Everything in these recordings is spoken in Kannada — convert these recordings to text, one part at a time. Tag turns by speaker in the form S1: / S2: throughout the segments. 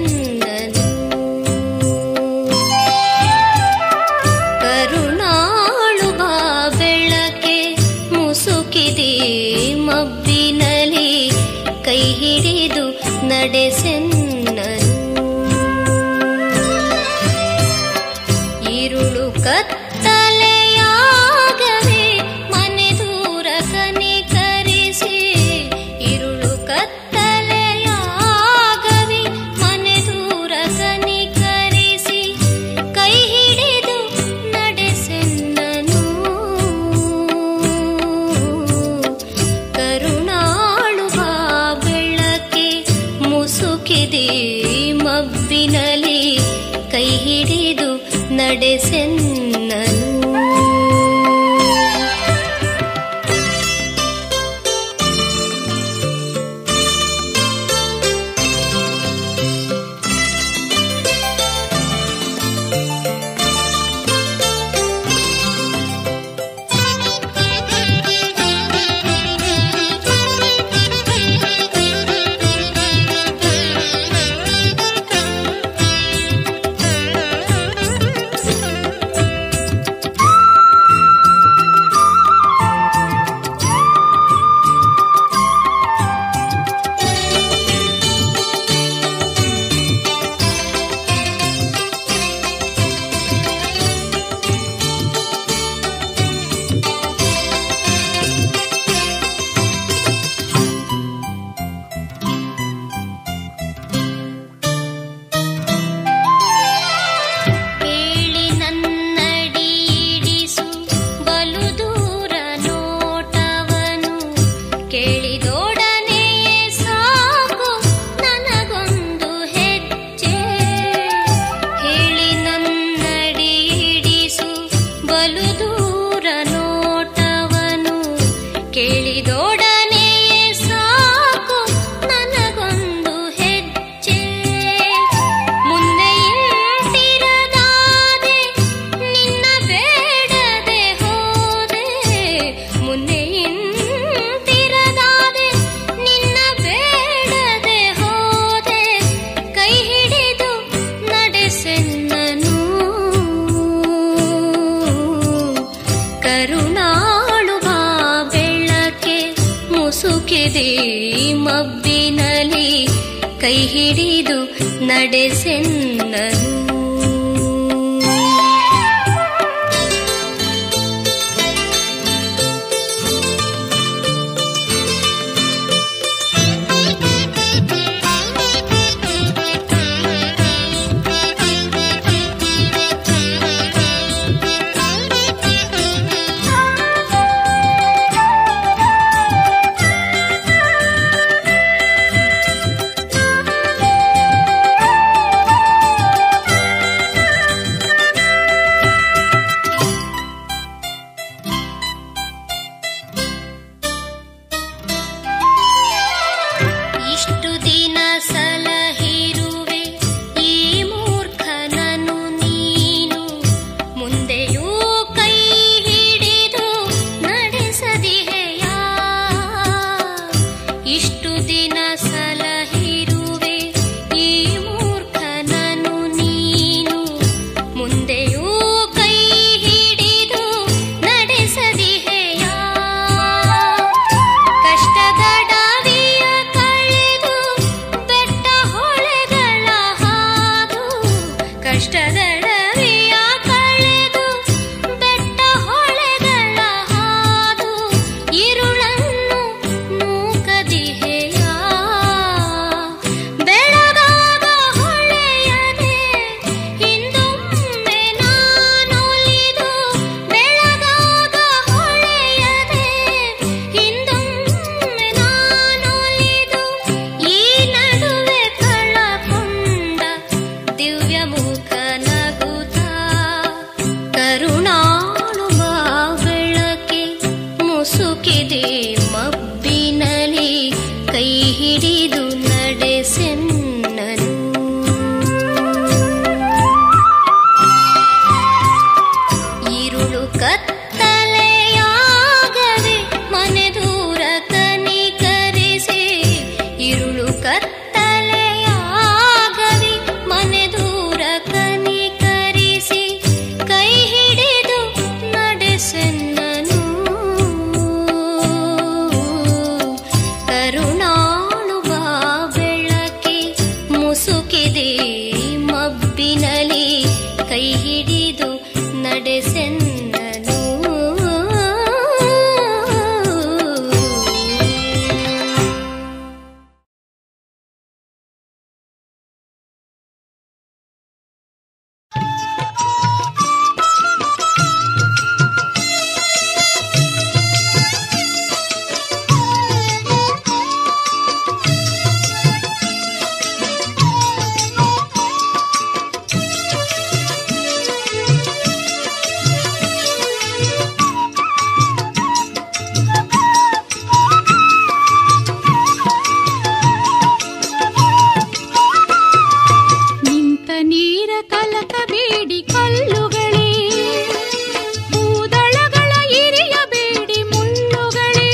S1: ನಡೆಸೆನ್ನನು ಕರುಣಾಳು ಬಾ ಬೆಳಕೆ ಮುಸುಕಿದಿ ಮಬ್ಬಿನಲಿ ಕೈ ಹಿಡಿದು ನಡೆಸೆನ್ನನು ഇരുളു ಕತ್ತಲೆಯಾಗವೆ ಮನೆ ದೂರ ಕನಿಕರಿಸಿ ഇരുളു ಕತ್ತಲೆಯಾಗವೆ ಮನೆ ದೂರ ಕನಿಕರಿಸಿ ಕೈ ಹಿಡಿದು ನಡೆಸೆನ್ನನು ಕರುಣಾಳು ಬಾ ಬೆಳಕೆ ಮುಸುಕಿದೆ ಮಬ್ಬಿನಲಿ ಕೈ ಹಿಡಿದು ನಡೆಸೆನ್ನನು ಹೇಳಿ ನನ್ನಡಿ ಇಡಿಸು ಬಲು ದೂರ ನೋಟವನು ಕೇಳಿದೊಡನೆ ಸಾಕು ನನಗೊಂದು ಹೆಜ್ಜೆ ಹೇಳಿ ನನ್ನಡಿ ಇಡಿಸು ಬಲು ದೂರ ನೋಟವನು ಕೇಳಿದೊಡನೆ ಸಾಕು ನನಗೊಂದು ಹೆಜ್ಜೆ ಮುಂದೆ ಇಂತಿರದಾದೆ ನಿನ್ನ ಬೇಡದೆ ಹೋದೆ ಮುಂದೆ ಇಂತಿರದಾದೆ ನಿನ್ನ ಬೇಡದೆ ಹೋದೆ ಕೈ ಹಿಡಿದು ನಡೆಸೆನ್ನನು ಕರುಣಾಳು ಬಾ ಬೆಳಕೆ ಮುಸುಕಿದೆ ಮಬ್ಬಿನಲಿ ಕೈ ಹಿಡಿದು ನಡೆಸೆನ್ನನು ಇಷ್ಟು ದಿನ ಸಲಹಿರುವೆ ಈ ಮೂರ್ಖನನು ನೀನು ಮುಂದೆಯೂ ಕೈ ಹಿಡಿದು ನಡೆಸದಿಹೆಯ ಇಷ್ಟು ದಿನ ಸಲಹಿರುವೆ ಈ ಮೂರ್ಖನನು ನೀನು ಮುಂದೆಯೂ ಕೈ ಹಿಡಿದು ನಡೆಸದಿಹೆಯ ಕಷ್ಟದಡವಿಯ ಕಳೆದು ಬೆಟ್ಟ ಹೊಳೆಗಳ ಹಾದು ಕಷ್ಟದಡವಿಯ ಕಳೆದು ಬೆಟ್ಟ ಹೊಳೆಗಳ ಹಾದು ಇರುಳನ್ನು ನೂಕದಿಹೆಯ ಬೆಳಗಾಗ ಹೊಳೆಯದೆ ಹಿಂದೊಮ್ಮೆ ನಾನೊಲಿದು ಬೆಳಗಾಗ ಹೊಳೆಯದೆ ಹಿಂದೊಮ್ಮೆ ನಾನೊಲಿದು ಈ ನಡುವೆ ಕಳಕೊಂಡ ದಿವ್ಯ ಮುಖನ ಮಬ್ಬಿನಲಿ ಕೈ ಹಿಡಿದು ನಡೆಸೆನ್ನನು
S2: ನಿಂತ ನೀರ ಕಲಕಬೇಡಿ ಕಲ್ಲುಗಳೇ ಕೂದಳಗಳ ಇರಿಯಬೇಡಿ ಮುಳ್ಳುಗಳೇ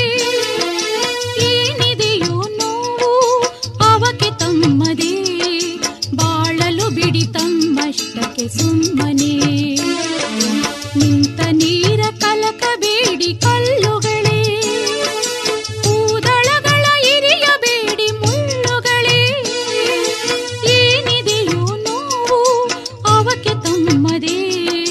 S2: ಏನಿದೆಯೋ ನೋವು ಅವಕ್ಕೆ ತಮ್ಮದೇ ಬಾಳಲು ಬಿಡಿ ತಮ್ಮಷ್ಟಕ್ಕೆ ಸುಮ್ಮನೆ ನಿಂತ ನೀರ ಕಲಕಬೇಡಿ ಕಲ್ಲುಗಳೇ ಕೂದಳಗಳ ಇರಿಯಬೇಡಿ ಮುಳ್ಳುಗಳೇ ಏನಿದೆಯೋ ನೋವು ಅವಕ್ಕೆ ತಮ್ಮದೇ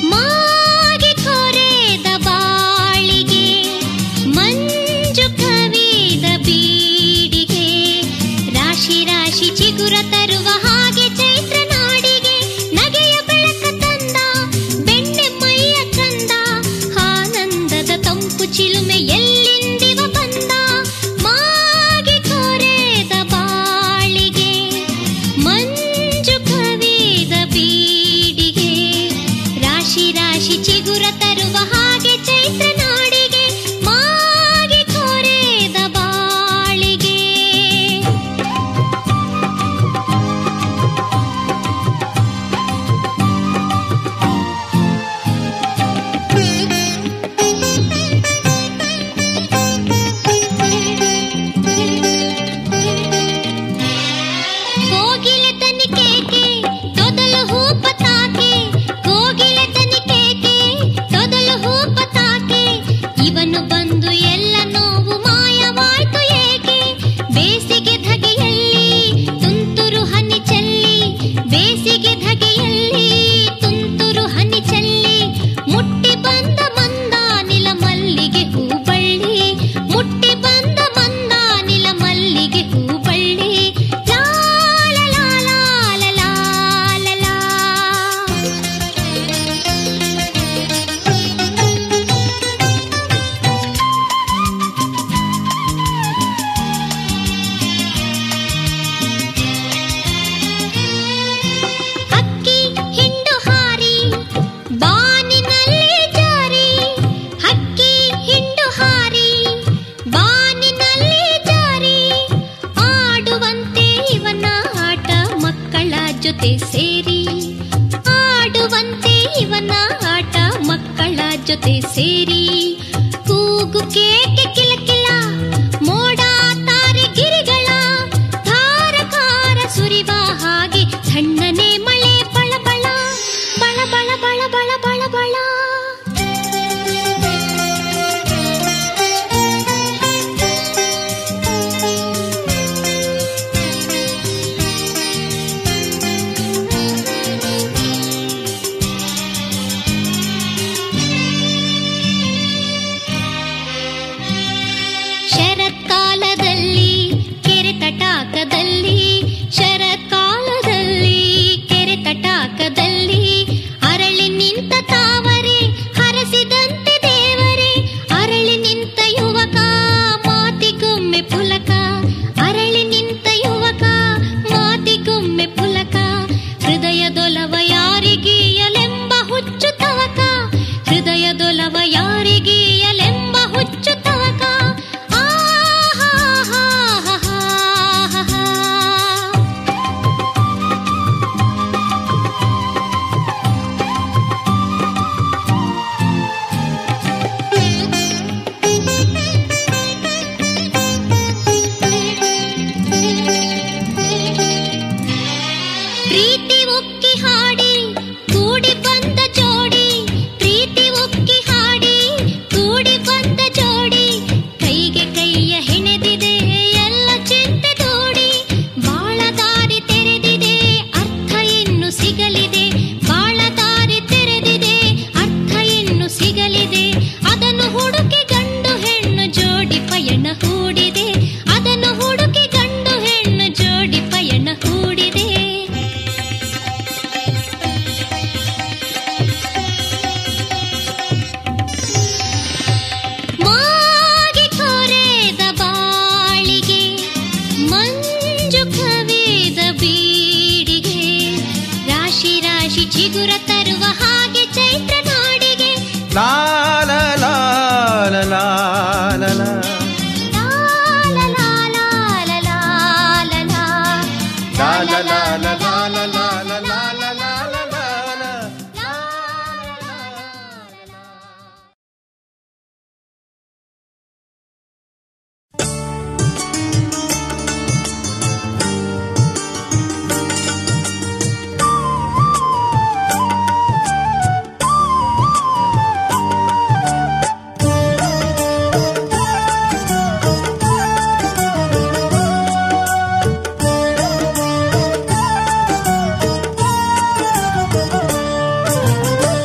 S1: ಮಾಗಿ ಕೊರೆದ ಬಾಳಿಗೆ ಮಂಜು ಕವಿದ ಬೀಡಿಗೆ ರಾಶಿ ರಾಶಿ ಚಿಗುರ ತರುವ ಹಾಗೆ ಚೈತ್ರ ನಾಡಿಗೆ ನಗೆಯ ಬೆಳಕ ತಂದ ಬೆಣ್ಣೆ ಮೈಯ ಕಂದ ಆನಂದದ ತಂಪು ಚಿಲುಮೆ ಎಲ್ಲಿಂದಿವ ಬಂದ ಮಾಗಿ ಕೊರೆದ ಬಾಳಿಗೆ ಮಂಜು ಕವಿದ ಬೀಡಿಗೆ ರಾಶಿ ರಾಶಿ ಚಿಗುರ ತರುವ ಹಾಗೆ ಚೈತ್ರ ನಾಡಿಗೆ ಮಾಗಿ ಕೊರೆದ ಬಾಳಿಗೆ ಕೋಗಿಲೆ ತನಿಕೇಕೆ ತೊದಲು ಹೂಪ ತಾಕೆ ಕೋಗಿಲೆ ತನಿಕೇಕೆ ತೊದಲು ಹೂಪ ತಾಕೆ ಇವನು ಬಂದು ಎಲ್ಲ ನೋವು ಮಾಯವಾಯ್ತು ಏಕೆ ಬೇಸಿಗೆ ಧಗೆಯಲ್ಲಿ ತುಂತುರು ಹನಿ ಚೆಲ್ಲಿ ಬೇಸಿಗೆ ಧಗೆಯಲ್ಲಿ ತುಂತುರು ಹನಿ ಚೆಲ್ಲಿ ಮುಟ್ಟಿ ಬಂದ ಮಂದಾನಿಲ ಮಲ್ಲಿಗೆ ಹೂಬಳ್ಳಿ ಮುಟ್ಟಿ ಬಂದ ಮಂದಾನಿಲ ಮಲ್ಲಿಗೆ ಹೂಬಳ್ಳಿ ಲಾಲ ಲಾಲ ಲಾಲ ಲಾಲ ಹಕ್ಕಿ ಹಿಂಡು ಹಾರಿ ಬಾನಿನಲ್ಲಿ ಜಾರಿ ಹಕ್ಕಿ ಹಿಂಡು ಹಾರಿ ಬಾನಿನಲ್ಲಿ ಜಾರಿ ಆಡುವಂತೆ ಇವನ ಆಟ ಮಕ್ಕಳ ಜೊತೆ ಸೇರಿ ಆಡುವಂತೆ ಇವನ ಆಟ ಮಕ್ಕಳ ಜೊತೆ ಸೇರಿ ಕೂಗು ಕೇಕೆ ಕಿಲಕಿಲ ಮೋಡ ತಾರೆ ಗಿರಿಗಳ ಧಾರಕಾರ ಸುರಿವ ಹಾಗೆ ಸಣ್ಣನೆ ಮಳೆ ಬಳಬಳ ಬಳ ಬಳ ಬಳ ಬಳ ಬಳ ಬಳ ಶರತ್ಕಾಲದಲ್ಲಿ ಕೆರೆ ತಟಾಕದಲ್ಲಿ ಶರತ್ಕಾಲದಲ್ಲಿ ಕೆರೆ ತಟಾಕದಲ್ಲಿ ಅರಳಿ ನಿಂತ ತಾವರೆ ಹರಸಿದಂತೆ ದೇವರೇ ಅರಳಿ ನಿಂತ ಯುವಕ ಮಾತಿಗೊಮ್ಮೆ ಪುಲಕ ಅರಳಿ ನಿಂತ ಯುವಕ ಮಾತಿಗೊಮ್ಮೆ ಪುಲಕ ಹೃದಯದೊಲವ ಯಾರಿಗೀಯಲೆಂಬ ಹುಚ್ಚು ತವಕ ಹೃದಯದೊಲವ ಯಾರಿಗೀಯಲೆಂಬ ಹುಚ್ಚು ತವಕ ಆಹಾಹಾಹಾಹಾಹಾ. ಪ್ರೀತಿ ಉಕ್ಕಿ ಹಾಡಿ ಕೂಡಿ ಬಂದ ಜೋಡಿ ಪ್ರೀತಿ ಉಕ್ಕಿ ಹಾಡಿ ಕೂಡಿ ಬಂದ ಜೋಡಿ ಕೈಗೆ ಕೈಯ ಹೆಣೆದಿದೆ ಎಲ್ಲ ಚಿಂತೆ ದೂಡಿ ಬಾಳ ದಾರಿ ತೆರೆದಿದೆ ಅರ್ಥ ಇನ್ನು ಸಿಗಲಿದೆ ಬಾಳ ದಾರಿ ತೆರೆದಿದೆ ಅರ್ಥ ಇನ್ನು ಸಿಗಲಿದೆ ಅದನ್ನು ಹುಡುಕಿ ಗಂಡು ಹೆಣ್ಣು ಜೋಡಿ ಪಯಣ ಹೂಡಿದೆ ಅದನ್ನು ಹುಡುಕಿ ಗಂಡು ಹೆಣ್ಣು ಜೋಡಿ ಪಯಣ ಹೂಡಿದೆ ಮಾಗಿ ಕೊರೆದ ಬಾಳಿಗೆ ಮಂಜು ಕವಿದ ಬೀಡಿಗೆ ರಾಶಿ ರಾಶಿ ಚಿಗುರ ತರುವ ಹಾಗೆ ಚೈತ್ರ ನಾಡಿಗೆ
S3: ಲಾ ಲಾ ಲಾ ಲಾ ಲಾ ಲಾ ಲಾ.
S1: ಲಾಲ ಲಾಲ ಲಾಲ ಲಾಲ
S3: ಲಾ ಲಾ ಲಾ ಲಾ ಲಾ ಲಾ ಲಾ ಲಾ ಲಾ ಲಾ ಲಾ ಲಾ ಲಾ ಲಾ.
S1: ಲಾಲ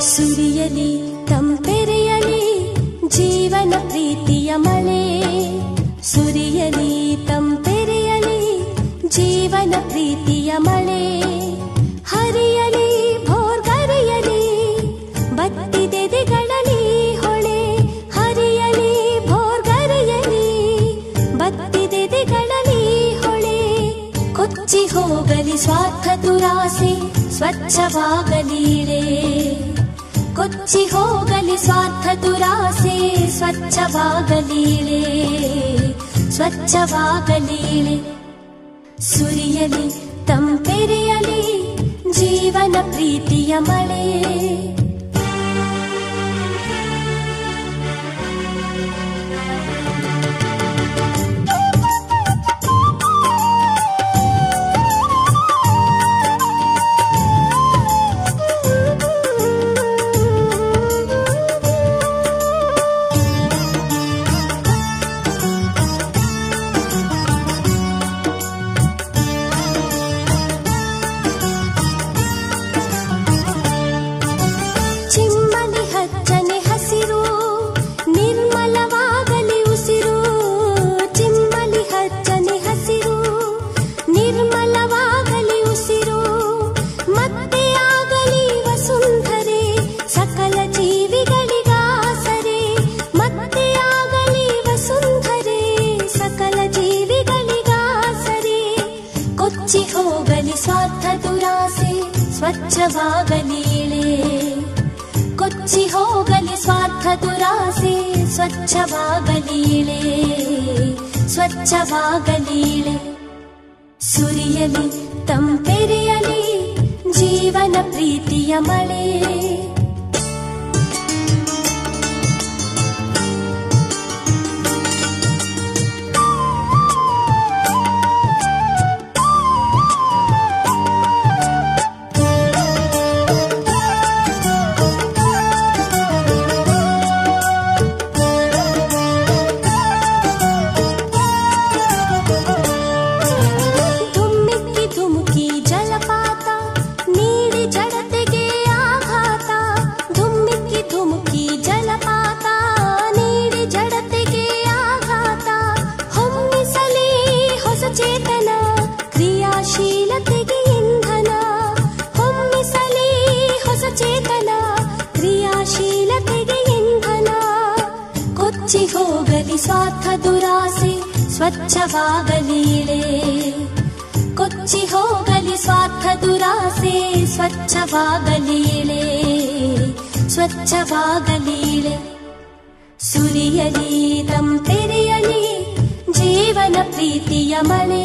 S4: ಸುರಿಯಲಿ ತಂಪೆರೆಯಲಿ ಜೀವನ ಪ್ರೀತಿಯ ಮಳೆ ಸುರಿಯಲಿ ತಂಪೆರೆಯಲಿ ಜೀವನ ಪ್ರೀತಿಯ ಮಳೆ ಹರಿಯಲಿ ಭೋರ್ಗರೆಯಲಿ ಬತ್ತಿದೆದೆಗಳಲ್ಲಿ ಹೊಳೆ ಹರಿಯಲಿ ಭೋರ್ಗರೆಯಲಿ ಬತ್ತಿದೆದೆಗಳಲ್ಲಿ ಹೊಳೆ ಕೊಚ್ಚಿ ಹೋಗಲಿ ಸ್ವಾರ್ಥ ದುರಾಸೆ ಸ್ವಚ್ಛವಾಗಲೀಳೆ ಕೊಚ್ಚಿ ಹೋಗಲಿ ಸ್ವಾರ್ಥ ದುರಾಸೆ ಸ್ವಚ್ಛವಾಗಲೀಳೆ ಸ್ವಚ್ಛವಾಗಲೀಳೆ ಸುರಿಯಲಿ ತಂಪೆರೆಯಲಿ ಜೀವನ ಪ್ರೀತಿಯ ಮಳೆ ಚಿಮ್ಮಲಿ ಹಚ್ಚನೆ ಹಸಿರು ನಿರ್ಮಲವಾಗಲಿ ಉಸಿರು ಚಿಮ್ಮಲಿ ಹಚ್ಚನೆ ಹಸಿರು ನಿರ್ಮಲವಾಗಲಿ ಉಸಿರು ಮತ್ತೆ ಆಗಲಿ ವಸುಂಧರೆ ಸಕಲ ಜೀವಿಗಳಿಗಾಸರೆ ಮತ್ತೆ ಆಗಲಿ ವಸುಂಧರೆ ಸಕಲ ಜೀವಿಗಳಿಗಾಸರೆ ಕೊಚ್ಚಿ ಹೋಗಲಿ ಸ್ವಾರ್ಥ ದುರಾಸೆ ಸ್ವಚ್ಛವಾಗಲೀಳೆ ಕೊಚ್ಚಿ ಹೋಗಲಿ ಸ್ವಾರ್ಥ ದುರಾಸೆ ಸ್ವಚ್ಛವಾಗಲೀಳೆ ಸ್ವಚ್ಛವಾಗಲೀಳೆ ಸುರಿಯಲಿ ತಂಪೆರೆಯಲಿ ಜೀವನ ಪ್ರೀತಿಯ ಮಳೆ ಧುಮ್ಮಿಕ್ಕಿ ಧುಮುಕಿ ಜಲಪಾತ ನೀಡಿ ಜಡತೆಗೆ ಆಘಾತ ಧುಮ್ಮಿಕ್ಕಿ ಧುಮುಕಿ ಜಲಪಾತ ನೀಡಿ ಜಡತೆಗೆ ಆಘಾತ ಹೊಮ್ಮಿಸಲಿ ಹೊಸ ಚೇತನ ಕ್ರಿಯಾಶೀಲತೆಗೆ ಇಂಧನ ಹೊಮ್ಮಿಸಲಿ ಹೊಸ ಚೇತನ ಕ್ರಿಯಾಶೀಲತೆಗೆ ಇಂಧನ ಕೊಚ್ಚಿ ಹೋಗಲಿ ಸ್ವಾರ್ಥ ದುರಾಸೆ ಸ್ವಚ್ಛವಾಗಲೀಳೆ ಕೊಚ್ಚಿ ಹೋಗಲಿ ಸ್ವಾರ್ಥ ದುರಾಸೆ ಸ್ವಚ್ಛವಾಗಲೀಳೆ ಸ್ವಚ್ಛವಾಗಲೀಳೆ ಸುರಿಯಲಿ ತಂಪೆರೆಯಲಿ ಜೀವನ ಪ್ರೀತಿಯ ಮಳೆ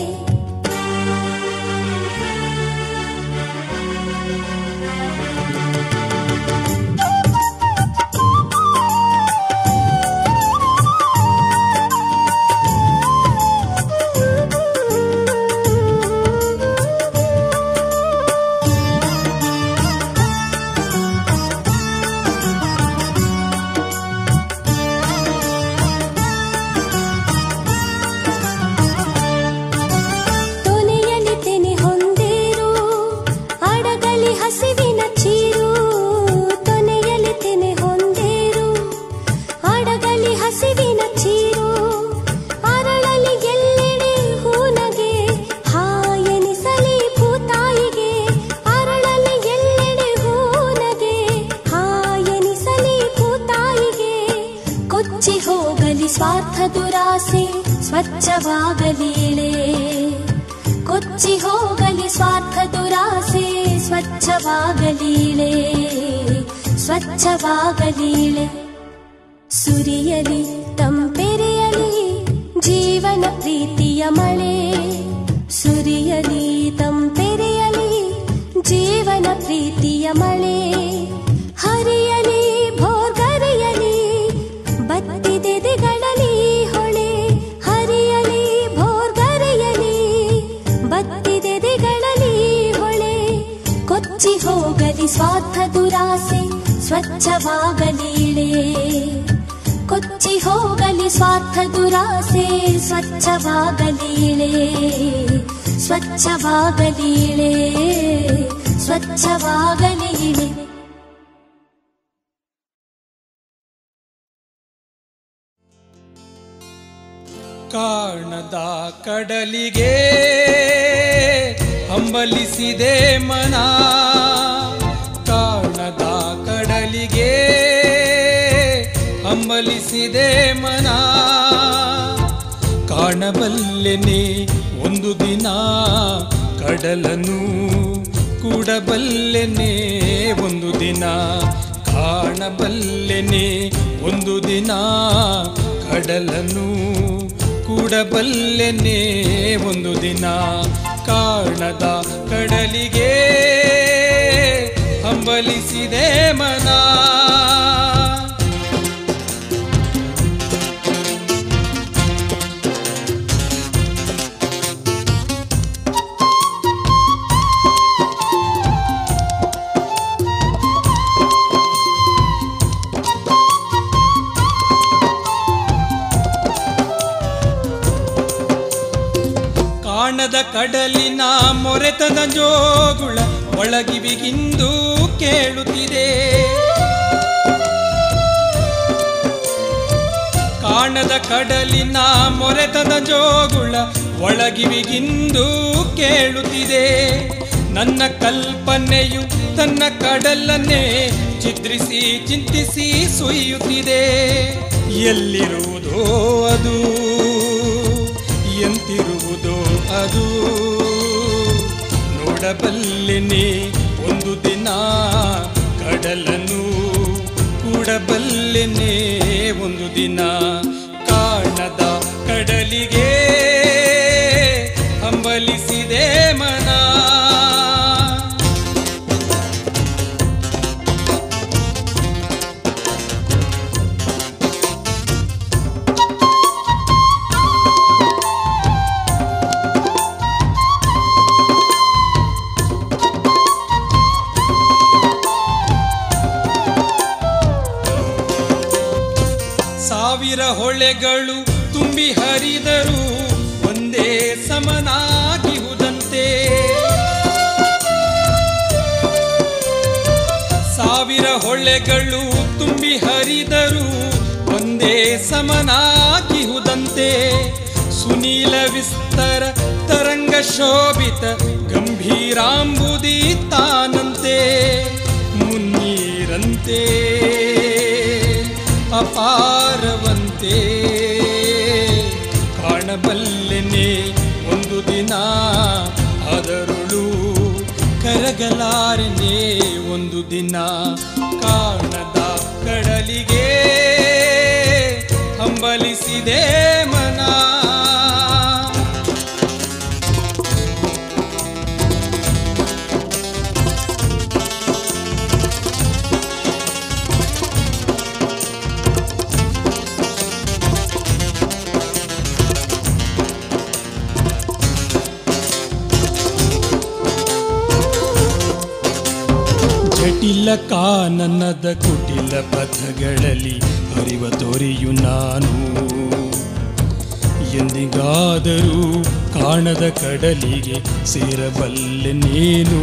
S4: ತೊನೆಯಲಿ ತೆನೆ ಹೊಂದೇರು ಅಡಗಲಿ ಹಸಿವಿನ ಚೀರು ತೊನೆಯಲಿ ತೆನೆ ಹೊಂದೇರು ಅಡಗಲಿ ಹಸಿವಿನ ಚೀರು ಅರಳಲಿ ಎಲ್ಲೆಡೆ ಹೂನಗೆ ಹಾಯನಿಸಲಿ ಭೂತಾಯಿಗೆ ಅರಳಲಿ ಎಲ್ಲೆಡೆ ಹೂನಗೆ ಹಾಯನಿಸಲಿ ಭೂತಾಯಿಗೆ ಕೊಚ್ಚಿ ಹೋಗಲಿ ಸ್ವಾರ್ಥ ದುರಾಸೆ ಸ್ವಚ್ಛವಾಗಲೀಳೆ ಕೊಚ್ಚಿ ಹೋಗಲಿ ಸ್ವಾರ್ಥ ದುರಾಸೆ ಸ್ವಚ್ಛವಾಗಲೀಳೆ ಸ್ವಚ್ಛವಾಗಲೀಳೆ ಸುರಿಯಲಿ ತಂಪೆರೆಯಲಿ ಜೀವನ ಪ್ರೀತಿಯ ಮಳೆ ಸುರಿಯಲಿ ತಂಪೆರೆಯಲಿ ಜೀವನ ಪ್ರೀತಿಯ ಮಳೆ ಹರಿಯಲಿ ಭೋರ್ಗರೆಯಲಿ ಬತ್ತಿದೆದೆಗಳಲ್ಲಿ ಹೊಳೆ ಹರಿಯಲಿ ಭೋರ್ಗರೆಯಲಿ ಬತ್ತಿದೆದೆಗಳಲ್ಲಿ ಹೊಳೆ ಕೊಚ್ಚಿ ಹೋಗಲಿ ಸ್ವಾರ್ಥ ದುರಾಸೆ ಸ್ವಚ್ಛವಾಗಲೀಳೆ ಕೊಚ್ಚಿ ಹೋಗಲಿ ಸ್ವಾರ್ಥ ದುರಾಸೆ ಸ್ವಚ್ಛವಾಗಲೀಳೆ ಸ್ವಚ್ಛವಾಗಲೀಳೆ ಸ್ವಚ್ಛವಾಗಲೀಳೆ
S5: ಕಾಣದ ಕಡಲಿಗೆ ಹಂಬಲಿಸಿದೆ ಮನ ಕಾಣದ ಕಡಲಿಗೆ ಹಂಬಲಿಸಿದೆ ಮನ ಕಾಣಬಲ್ಲೆನೆ ಒಂದು ದಿನ ಕಡಲನು ಕೂಡಬಲ್ಲೆನೆ ಒಂದು ದಿನ ಕಾಣಬಲ್ಲೆನೆ ಒಂದು ದಿನ ಕಡಲನು ಕೂಡಬಲ್ಲೆನೆ ಒಂದು ದಿನ ಕಾಣದ ಕಡಲಿಗೆ ಹಂಬಲಿಸಿದೆ ಮನ ಕಾಣದ ಕಡಲಿನ ಮೊರೆತದ ಜೋಗುಳ ಒಳಗಿವಿಗಿಂದು ಕೇಳುತ್ತಿದೆ ಕಾಣದ ಕಡಲಿನ ಮೊರೆತದ ಜೋಗುಳ ಒಳಗಿವಿಗಿಂದು ಕೇಳುತ್ತಿದೆ ನನ್ನ ಕಲ್ಪನೆಯು ತನ್ನ ಕಡಲನ್ನೇ ಚಿತ್ರಿಸಿ ಚಿಂತಿಸಿ ಸುಯ್ಯುತ್ತಿದೆ ಎಲ್ಲಿರುವುದೋ ಅದು ಎಂತಿರುವುದೋ ಅದು ನೋಡಬಲ್ಲೆನೆ ಒಂದು ದಿನ ಕಡಲನು ಕೂಡಬಲ್ಲೆನೆ ಒಂದು ದಿನ ಕಾಣದ ಕಡಲಿಗೆ ಹಂಬಲಿಸಿದೆ ಮನ ಸಾವಿರ ಹೊಳೆಗಳು ತುಂಬಿ ಹರಿದರು ಒಂದೇ ಸಮನಾಗಿಹುದಂತೆ ಸಾವಿರ ಹೊಳೆಗಳು ತುಂಬಿ ಹರಿದರು ಒಂದೇ ಸಮನಾಗಿಹುದಂತೆ ಸುನೀಲ ವಿಸ್ತರ ತರಂಗ ಶೋಭಿತ ಗಂಭೀರಾಂಬುದಿ ತಾನಂತೆ ಮುನ್ನೀರಂತೆ ಅಪಾರವಂತೆ ಕಾಣಬಲ್ಲೆನೆ ಒಂದು ದಿನ ಅದರುಳು ಕರಗಲಾರನೆ ಒಂದು ದಿನ ಕಾಣದ ಕಡಲಿಗೆ ಹಂಬಲಿಸಿದೆ ಮನ ಜಟಿಲ ಕಾನನದ ಕುಟಿಲ ಪಥಗಳಲ್ಲಿ ಹರಿವ ತೊರೆಯು ನಾನು ಎಂದಿಗಾದರೂ ಕಾಣದ ಕಡಲಿಗೆ ಸೇರಬಲ್ಲೆ ನೀನು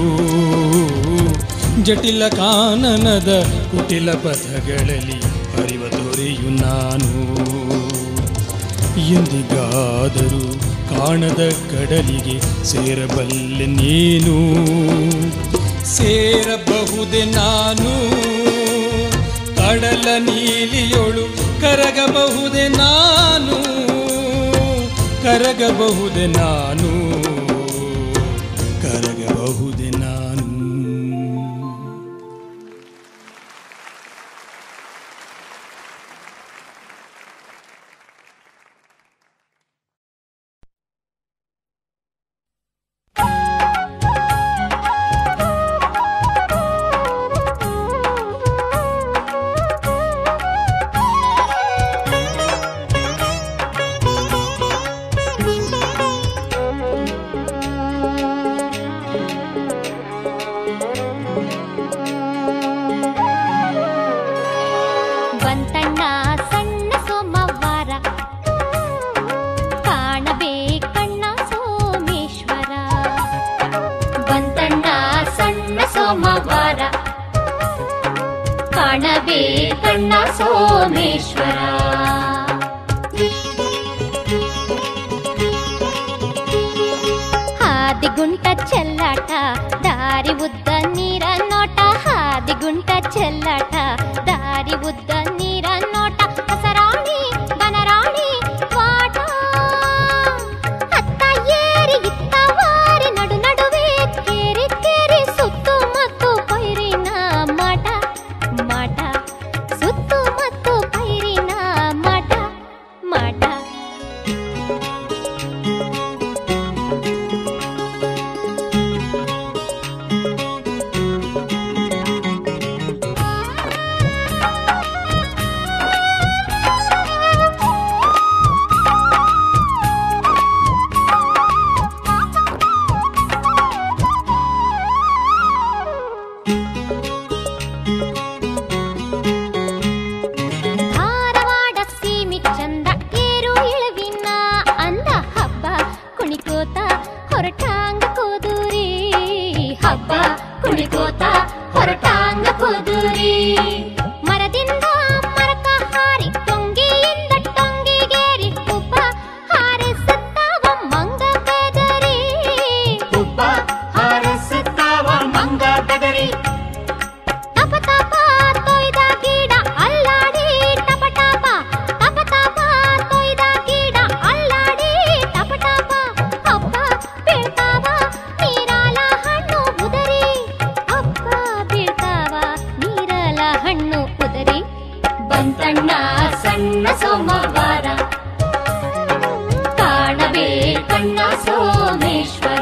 S5: ಜಟಿಲ ಕಾನನದ ಕುಟಿಲ ಪಥಗಳಲ್ಲಿ ಹರಿವ ತೊರೆಯು ನಾನು ಎಂದಿಗಾದರೂ ಕಾಣದ ಕಡಲಿಗೆ ಸೇರಬಲ್ಲೆ ನೀನು ಸೇರಬಹುದೆ ನಾನು ಕಡಲ ನೀಲಿಯೊಳು ಕರಗಬಹುದೆ ನಾನು ಕರಗಬಹುದೆ ನಾನು ಕರಗಬಹುದೆ ನಾನು
S1: ಬಂತಣ್ಣ ಸಣ್ಣ ಸೋಮವಾರ ಕಾಣಬೇಕಣ್ಣ ಸೋಮೇಶ್ವರ ಬಂತಣ್ಣ ಸಣ್ಣ ಸೋಮವಾರ ಕಾಣಬೇಕಣ್ಣ ಸೋಮೇಶ್ವರ ಹಾದಿಗುಂಟ ಚೆಲ್ಲಾಟ ದಾರಿ ಉದ್ದ ನೀರ ನೋಟ ಹಾದಿಗುಂಟ ಚೆಲ್ಲಾಟ ದಾರಿ ಉದ್ದ ನೀರ ನೋಟ ಹಸರಾಣಿ ಬನರಾಣಿ ವಾಟ ಅತ್ತ ಏರಿ ಇತ್ತ ವಾರಿ ನಡು ನಡುವೆ ಕೇರಿ ಕೇರಿ ಸುತ್ತು ಮತ್ತು ಪೈರಿನ ಮಾಟ ಮಾಟ ಸುತ್ತು ಮತ್ತು ಪೈರಿನ ಮಾಟ ಮಾಟ ಧಾರವಾಡ ಸೀಮಿ ಚಂದ ಏರು ಇಳುವಿನ ಅಂದ ಹಬ್ಬ ಕುಣಿಕೋತ ಹೊರಟಾಂಗ ಕೋದೂರಿ ಹಬ್ಬ ಕುಣಿಕೋತ ಹೊರಟಾಂಗ ಕೋದೂರಿ ಮರದಿಂದ ಮರಕ ಹಾರಿ ಟೊಂಗಿಯಿಂದ ಟೊಂಗಿಗೇರಿ ಉಬ್ಬ ಹಾರಿಸುತ್ತಾವ ಮಂಗ ಬೆದರಿ
S3: ಉಬ್ಬ ಹಾರಿಸುತ್ತಾವ ಮಂಗ ಬೆದರಿ
S1: ತಪ ತಪ ತೊಯ್ದ ಗಿಡ ಅಲ್ಲಾಡಿ ಟಪ ಟಪ ತಪ ತಪ ತೊಯ್ದ ಗಿಡ ಅಲ್ಲಾಡಿ ಟಪ ಟಪ ಅಪ್ಪ ಬೀಳ್ತಾವ ನೀರಾಲ ಹಣ್ಣು ಉದರಿ ಅಪ್ಪ ಬೀಳ್ತಾವ ನೀರಾಲ ಹಣ್ಣು ಉದರಿ ಬಂತಣ್ಣ ಸಣ್ಣ ಸೋಮವಾರ ಕಾಣಬೇಕಣ್ಣ ಸೋಮೇಶ್ವರ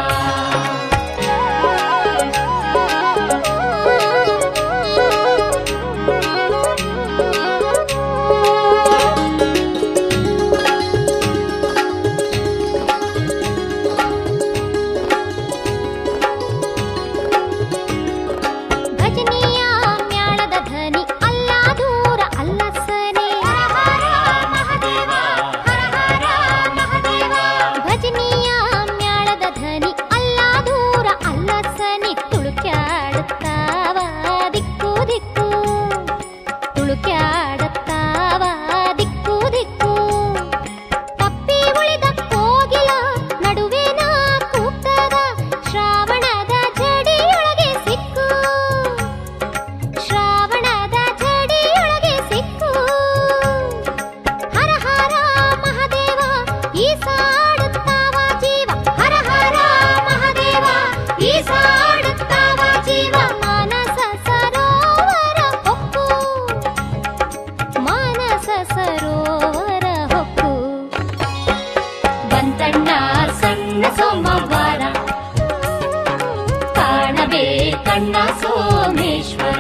S1: ಭಜನಿಯ ಮ್ಯಾಳದ ಧ್ವನಿ ಅಲ್ಲ ದೂರ ಅಲ್ಲ ಸನಿ ಭಜನಿಯ ಮ್ಯಾಳದ ಧ್ವನಿ ಅಲ್ಲ ದೂರ ಅಲ್ಲ ಸನಿ ತುಳುಕ್ಯಾಡುತ್ತಾವ ದಿಕ್ಕು ದಿಕ್ಕು ತುಳುಕ್ಯಾಡುತ್ತಾವ ದಿಕ್ಕು ದಿಕ್ಕು ತಪ್ಪಿ ಉಳಿದ ಕೋಗಿಲ ನಡುವಿನ ಕೂಗ್ತದ ಶ್ರಾವಣದ ಜಡಿಯೊಳಗೆ ಸಿಕ್ಕು ಶ್ರಾವಣದ ಜಡಿಯೊಳಗೆ ಸಿಕ್ಕು ಹರ ಹರ ಮಹದೇವ ಈ ಸಾಡುತ್ತಾವ ಜೀವ ಹರ ಹರ ಮಹದೇವ ಈ ಸಾಡುತ್ತಾವ ಜೀವ ಮಾನಸ ಸರೋವರ ಹೊಕ್ಕು ಮಾನಸ ಸರೋವರ ಹೊಕ್ಕು ಬಂತಣ್ಣ ಸಣ್ಣ ಸೋಮವಾರ ಕಾಣಬೇಕಣ್ಣ ಸೋಮೇಶ್ವರ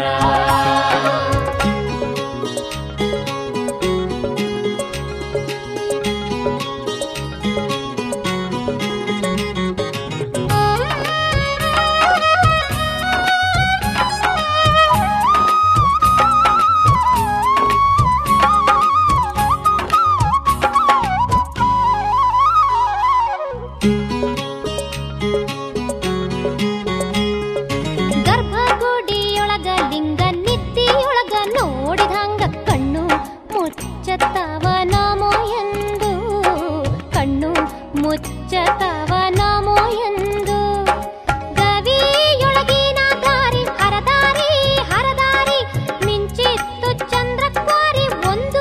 S1: ಗರ್ಭಗುಡಿಯೊಳಗ ಲಿಂಗ ನಿದ್ದಿಯೊಳಗ ನೋಡಿದಂಗ ಕಣ್ಣು ಮುಚ್ಚತವ ನಮೋ ಎಂದು ಕಣ್ಣು ಮುಚ್ಚತವ ನಮೋ ಎಂದು ಗವಿಯೊಳಗಿನ ದಾರಿ ಹರದಾರಿ ಹರದಾರಿ ಮಿಂಚಿತ್ತು ಚಂದ್ರಕ್ವಾರಿ ಒಂದು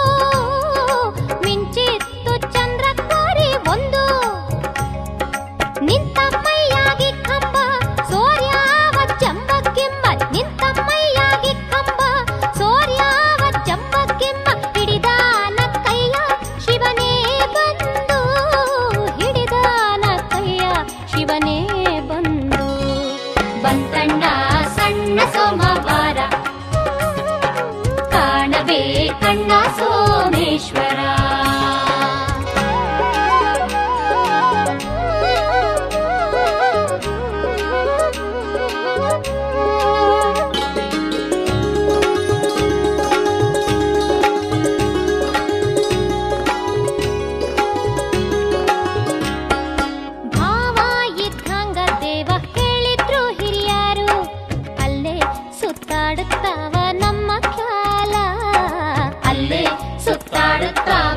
S1: ಮಿಂಚಿತ್ತು ಚಂದ್ರಕ್ವಾರಿ ಒಂದು ನಿಂತಮ್ಮಯ್ಯಾಗಿ ಕಂಬ ಸೂರ್ಯಾವ ಜಂಬಕ್ಕೆಂಬ ನಿಂತಮ್ಮಯ್ಯಾಗಿ ಕಂಬ ಸೂರ್ಯಾವ ಜಂಬಕ್ಕೆಂಬ ಹಿಡಿದಾನ ಕೈಯ ಶಿವನೇ ಬಂದು ಹಿಡಿದಾನ ಕೈಯ ಶಿವನೇ ಬಂದು ಬಂತಣ್ಣ ಸಣ್ಣ ಸೋಮವಾರ ಕಾಣಬೇಕಣ್ಣ ಸೋಮೇಶ್ವರ ಭಾವ ಇದ್ದಂಗ ದೇವ ಹೇಳಿದ್ರು ಹಿರಿಯರು ಅಲ್ಲೇ ಸುತ್ತಾಡುತ್ತಾವ ನಮ್ಮ ಖ್ಯಾಲ ಅಲ್ಲೇ ಸುತ್ತಾಡುತ್ತಾವ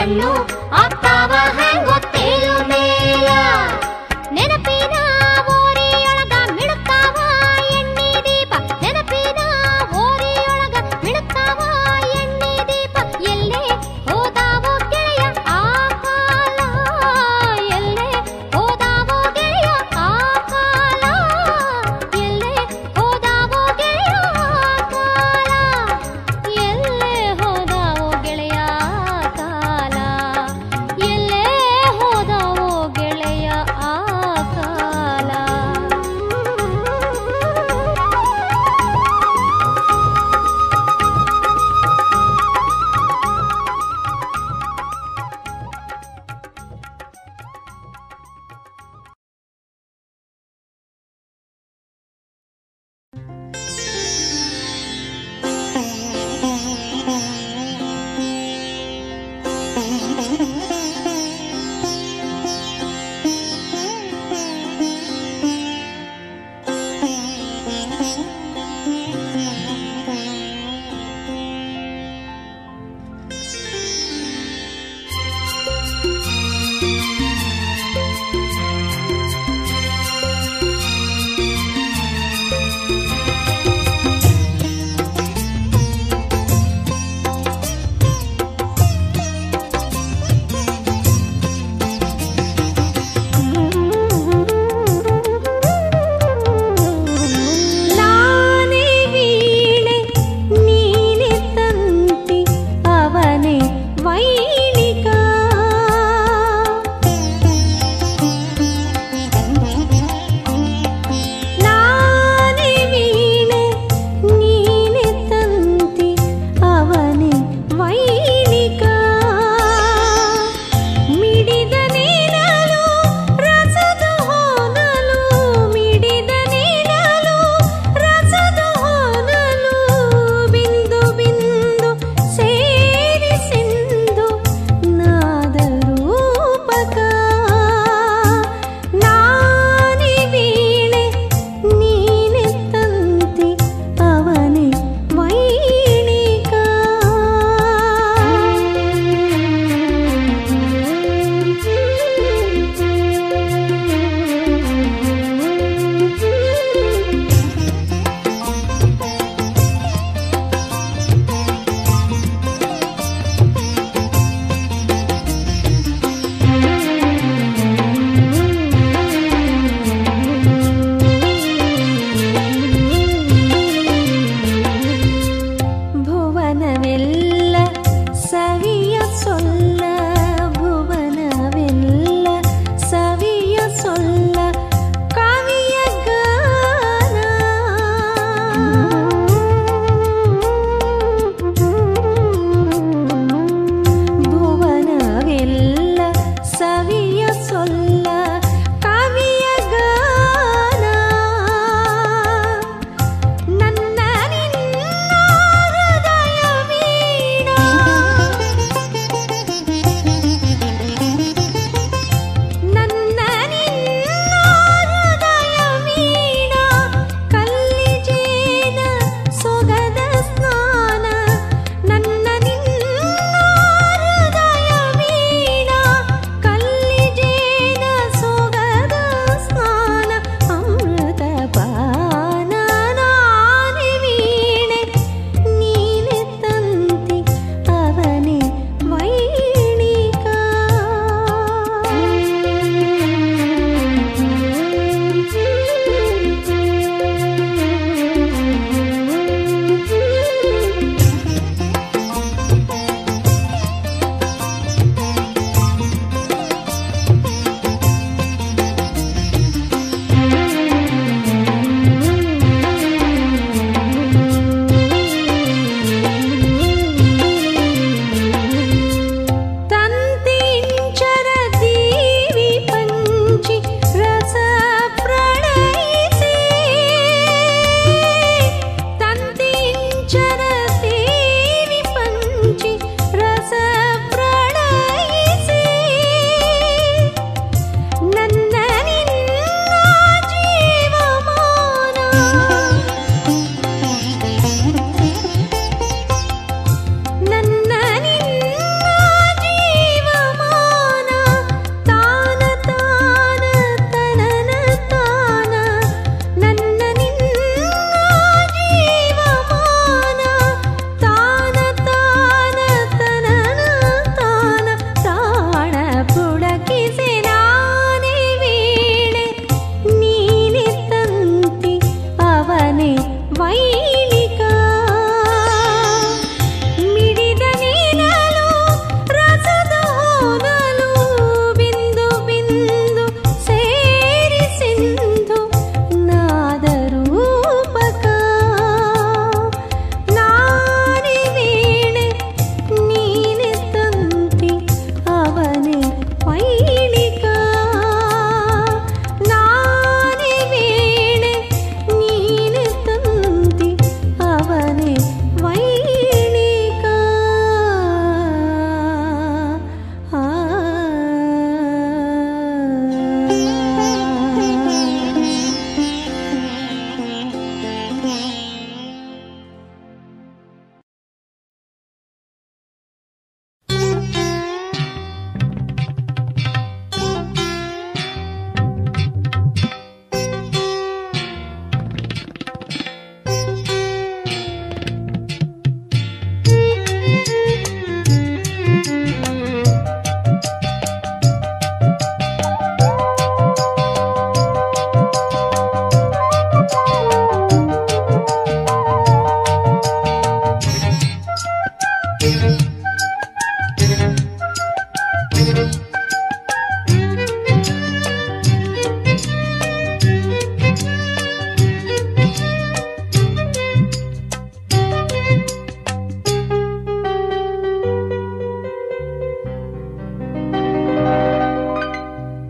S1: ಕಣ್ಣು ಆಗ್ತಾವ ಹೆಂಗೋ ತೇಲು ಮೇಲ ನೆನಪಿನ ಓರಿಯೊಳಗ ಮಿಡುತ್ತಾವ ಎಣ್ಣೆ ದೀಪ ನೆನಪಿನ ಓರಿಯೊಳಗ ಮಿಡುತ್ತಾವ ಎಣ್ಣೆ ದೀಪ ಎಲ್ಲೇ ಹೋದಾವೋ ಗೆಳೆಯ ಆ ಕಾಲ ಎಲ್ಲೇ ಹೋದಾವೋ ಗೆಳೆಯ ಆ ಕಾಲ ಎಲ್ಲೇ ಹೋದಾವೋ ಗೆಳೆಯ ಆ ಕಾಲ ಎಲ್ಲೇ ಹೋದಾವೋ ಗೆಳೆಯ ಆ ಕಾಲ ಎಲ್ಲೇ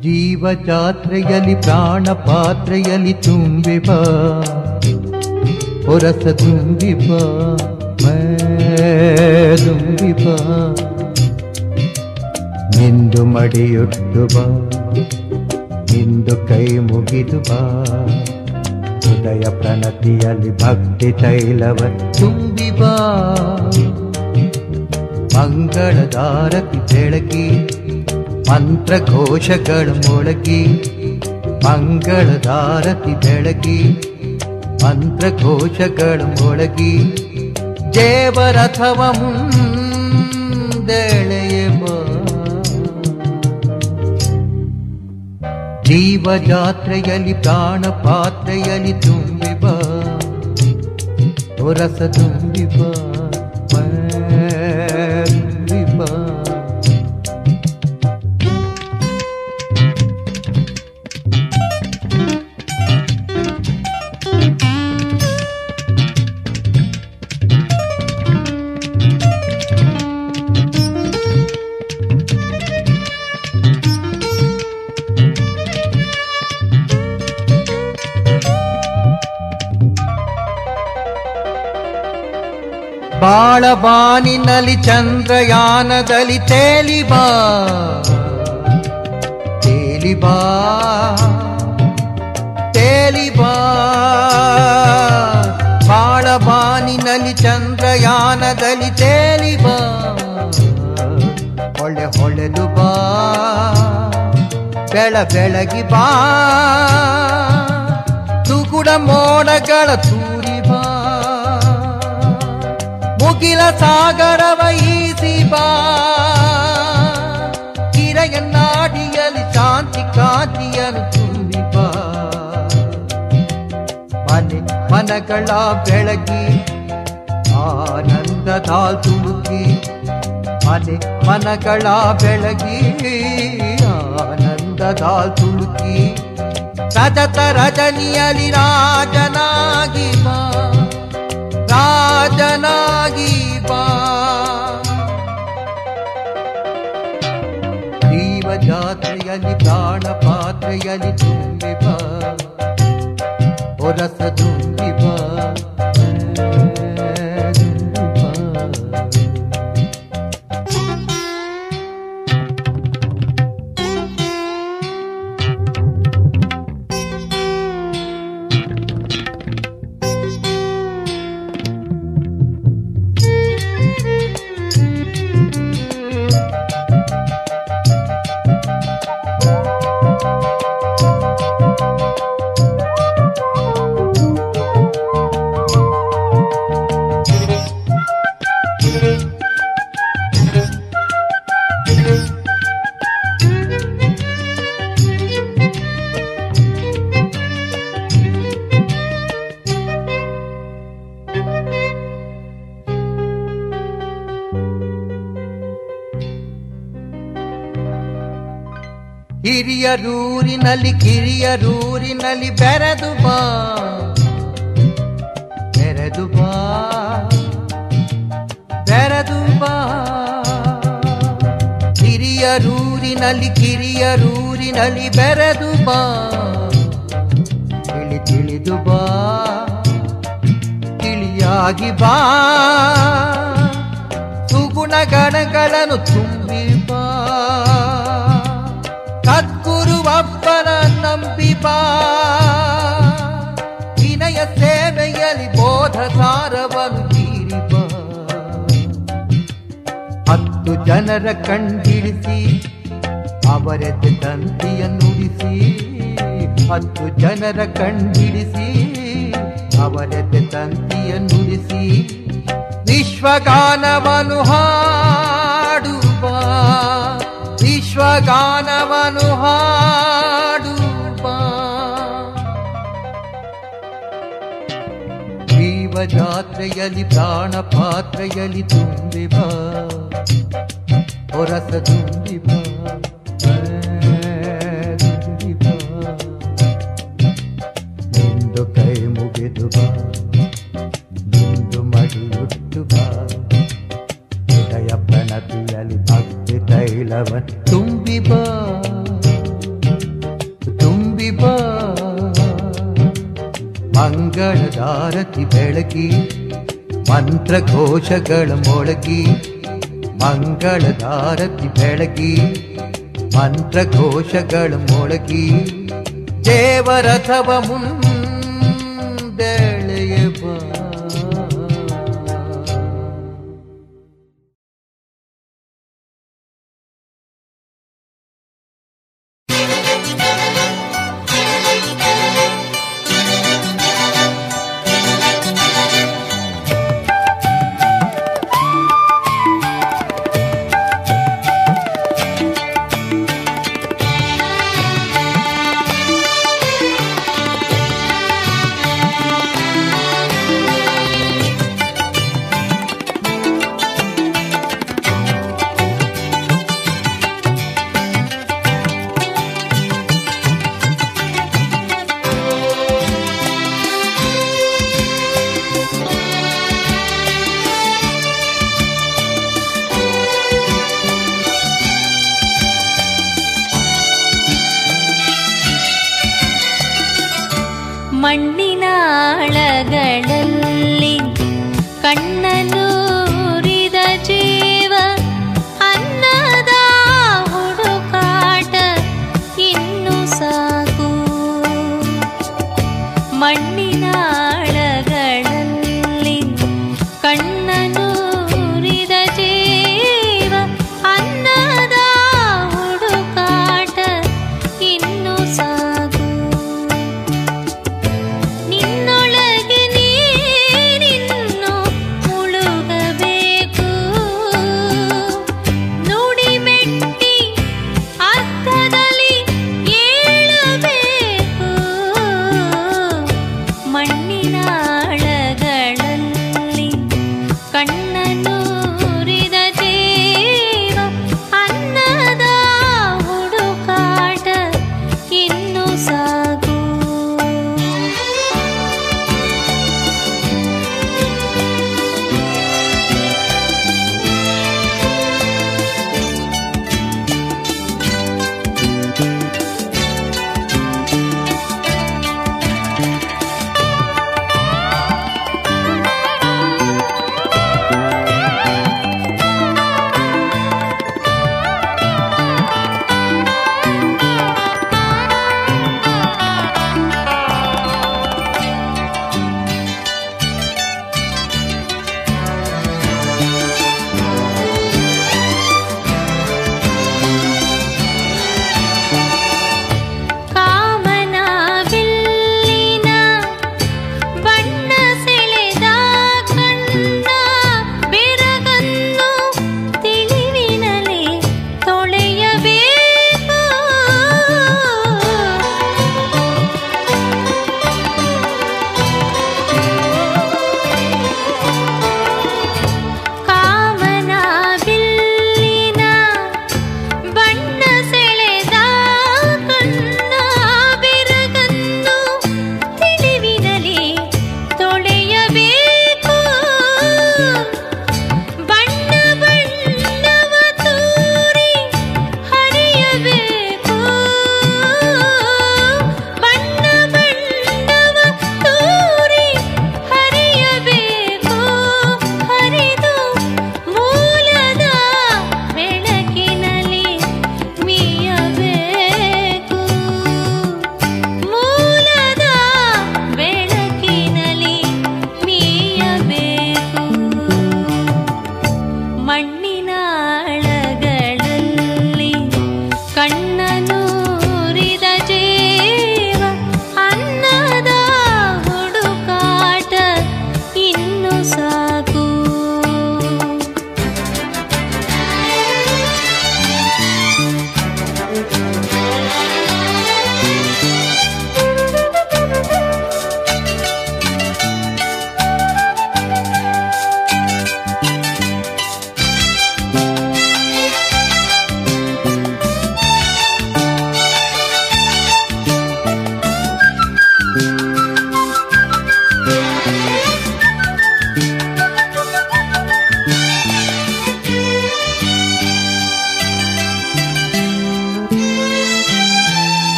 S6: ಜೀವ ಜಾತ್ರೆಯಲ್ಲಿ ಪ್ರಾಣ ಪಾತ್ರೆಯಲ್ಲಿ ತುಂಬಿ ಬಾ ಹೊರಸ ತುಂಬಿ ಬಾ ಮೇ ತುಂಬಿ ಬಾ ನಿಂದು ಮಡಿಯೊಟ್ಟು ಬಾ ನಿಂದು ಕೈ ಮುಗಿದು ಬಾ ಹೃದಯ ಪ್ರಣತಿಯಲ್ಲಿ ಭಕ್ತಿ ತೈಲವ ತುಂಬಿ ಬಾ ಮಂಗಳದಾರತಿ ಬೆಳಗಿ ಮಂತ್ರ ಘೋಷಗಳ ಮೊಳಗಿ ಮಂಗಳದಾರತಿ ಬೆಳಗಿ ಮಂತ್ರ ಘೋಷಗಳ ಮೊಳಗಿ ದೇವರಥವ ಮುಂದೆಳೆಯ ಬಾ ಜೀವ ಜಾತ್ರೆಯಲ್ಲಿ ಪ್ರಾಣ ಪಾತ್ರೆಯಲ್ಲಿ ತುಂಬಿ ಬಾ ಹೊರಸ ತುಂಬಿ ಬಾ ಮೇ ತುಂಬಿ ಬಾ ಬಾಳಬಾನಿನಲ್ಲಿ ಚಂದ್ರಯಾನದಲ್ಲಿ ತೇಲಿ ಬಾ ತೇಲಿ ಬಾ ತೇಲಿ ಬಾ ಬಾಳಬಾನಿನಲ್ಲಿ ಚಂದ್ರಯಾನದಲ್ಲಿ ತೇಲಿ ಬಾ ಹೊಳೆ ಹೊಳೆದು ಬಾ ಬೆಳ ಬೆಳಗಿ ಬಾ ತುಗುಡ ಮೋಡಗಳ ತೂರಿ ಬಾ ಮುಗಿಲ ಸಾಗರವ ಈಸಿ ಬಾ ಕಿರೆಯನ್ನಾಡಿಯಲಿ ಶಾಂತಿ ಕಾಂತಿಯನ್ನು ತುಂಬಿ ಬಾ ಮನೆ ಮನಗಳ ಬೆಳಗಿ ಆನಂದದ ತುಳುಕಿ ಮನೆ ಮನಗಳ ಬೆಳಗಿ ಆನಂದದ ತುಳುಕಿ ರಜತ ರಜನಿಯಲಿ ರಾಜನಾಗಿ ಬಾ ರಾಜನಾಗಿ ಬಾ ಜೀವ ಜಾತ್ರೆಯಲ್ಲಿ ಪ್ರಾಣ ಪಾತ್ರೆಯಲ್ಲಿ ತುಂಬಿ ಬಾ ಹೊರಸ ತುಂಬಿ ಬಾ ತುಂಬಿ ಬಾ ಹಿರಿಯರೂರಿನಲ್ಲಿ ಕಿರಿಯರೂರಿನಲ್ಲಿ ಬೆರೆದು ಬಾ ಬೆರೆದು ಬಾ ಬೆರೆದು ಬಾ ಹಿರಿಯರೂರಿನಲ್ಲಿ ಕಿರಿಯರೂರಿನಲ್ಲಿ ಬೆರೆದು ಬಾ ತಿಳಿ ತಿಳಿದು ಬಾ ತಿಳಿಯಾಗಿ ಬಾ ಸುಗುಣ ಗಣಗಳನ್ನು ತುಂಬಿ ಬಾ ಸದ್ಗುರುವಬ್ಬರ ನಂಬಿ ಬಾ ವಿನಯ ಸೇವೆಯಲ್ಲಿ ಬೋಧ ಸಾರವನ್ನು ಬೀರಿ ಬಾ ಹತ್ತು ಜನರ ಕಂಡಿಡಿಸಿ ಅವರದ್ದು ತಂತಿಯ ನುಡಿಸಿ ಹತ್ತು ಜನರ ಕಂಡಿಡಿಸಿ ಅವರದ್ದು ತಂತಿಯ ನುಡಿಸಿ ವಿಶ್ವಗಾನವನು ಹಾಡುವ ವಿಶ್ವಗಾನವನು ಹಾಡುವ ಜೀವ ಜಾತ್ರೆಯಲ್ಲಿ ಪ್ರಾಣ ಪಾತ್ರೆಯಲ್ಲಿ ತುಂಬಿ ಬಾ ಹೊರಸ ತುಂಬಿ ಬಾ ತುಂಬಿ ಬಾ ನಿಂದು ಕೈ ಮುಗಿದು ಬಾ ನಿಂದು ಮಡಿಯುಟ್ಟು ಬಾ ಹೃದಯ ಪ್ರಣತಿಯಲ್ಲಿ ಭಕ್ತಿ ತೈಲವ ತುಂಬಿ ಬಾ ಮಂಗಳದಾರತಿ ಬೆಳಗಿ ಮಂತ್ರಘೋಷಗಳ ಮೊಳಗಿ ಮಂಗಳದಾರತಿ ಬೆಳಗಿ ಮಂತ್ರಘೋಷಗಳ ಮೊಳಗಿ ದೇವರಥವ ಮುಂದೆಳೆಯ ಬಾ
S1: ಮಣ್ಣಿನಾಳಗಳಲ್ಲಿ ಕಣ್ಣನೂರಿದ ಜೀವ ಅನ್ನದ ಹುಡುಕಾಟ ಇನ್ನು ಸಾಕು ಮಣ್ಣಿನಾಳಗಳಲ್ಲಿ ಕಣ್ಣನೂರಿದ ಜೀವ ಅನ್ನದ ಹುಡುಕಾಟ ಇನ್ನು ಸಾಕು ನಿನ್ನೊಳಗೆ ನೀ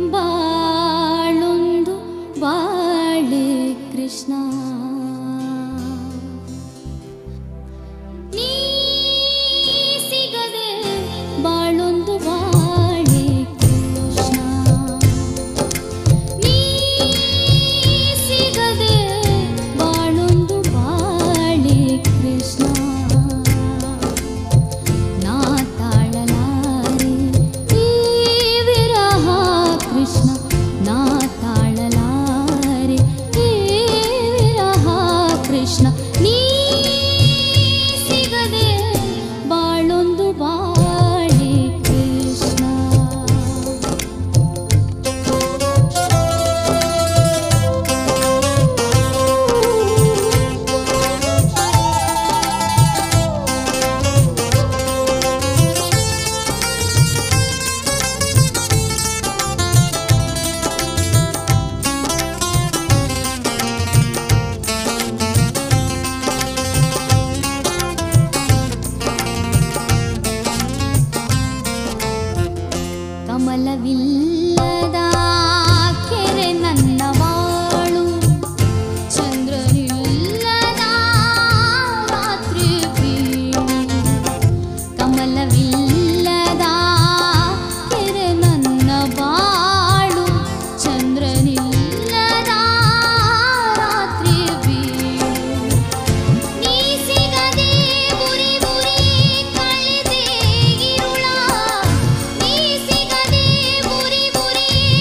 S1: ಬಾಳೊಂದು ಬಾಳೆ ಕೃಷ್ಣ ನೀ ಸಿಗದೆ ಬಾಳೊಂದು ಬಾಳೆ ಕೃಷ್ಣ ನೀ ಸಿಗದೆ ಬಾಳೊಂದು ಬಾಳೆ ಕೃಷ್ಣ ನಾ ತಾಳಲಾರೆ ಈ ವಿರಹ ಕೃಷ್ಣ ನಾ ತಾಳಲಾರೆ ಈ ವಿರಹ ಕೃಷ್ಣ ನೀ ಸಿಗದೆ ಬಾಳೊಂದು ಬಾಳೆ ಕೃಷ್ಣ ಕಮಲವಿಲ್ಲದ ಕೆರೆ ನನ್ನ ಬಾಳು ಚಂದ್ರನಿಲ್ಲದ ರಾತ್ರಿ ಬೀಳು ಕಮಲವಿಲ್ಲದ ಕೆರೆ ನನ್ನ ಬಾಳು ಚಂದ್ರನಿಲ್ಲದ ರಾತ್ರಿ ಬೀಳು ನೀ ಸಿಗದೆ ಬುರಿ ಬುರಿ ಕಳೆದೆ ಇರುಳ ನೀ ಸಿಗದೆ ಬುರಿ ಬುರಿ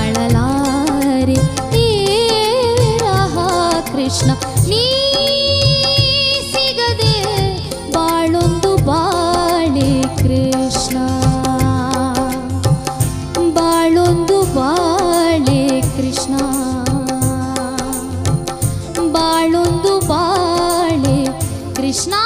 S4: ತಾಳಲಾರೆ ಈ ವಿರಹ ಕೃಷ್ಣ ನೀ ಸಿಗದೆ ಬಾಳೊಂದು ಬಾಳೆ ಕೃಷ್ಣ ಬಾಳೊಂದು ಬಾಳೆ ಕೃಷ್ಣ ಬಾಳೊಂದು ಬಾಳೆ ಕೃಷ್ಣ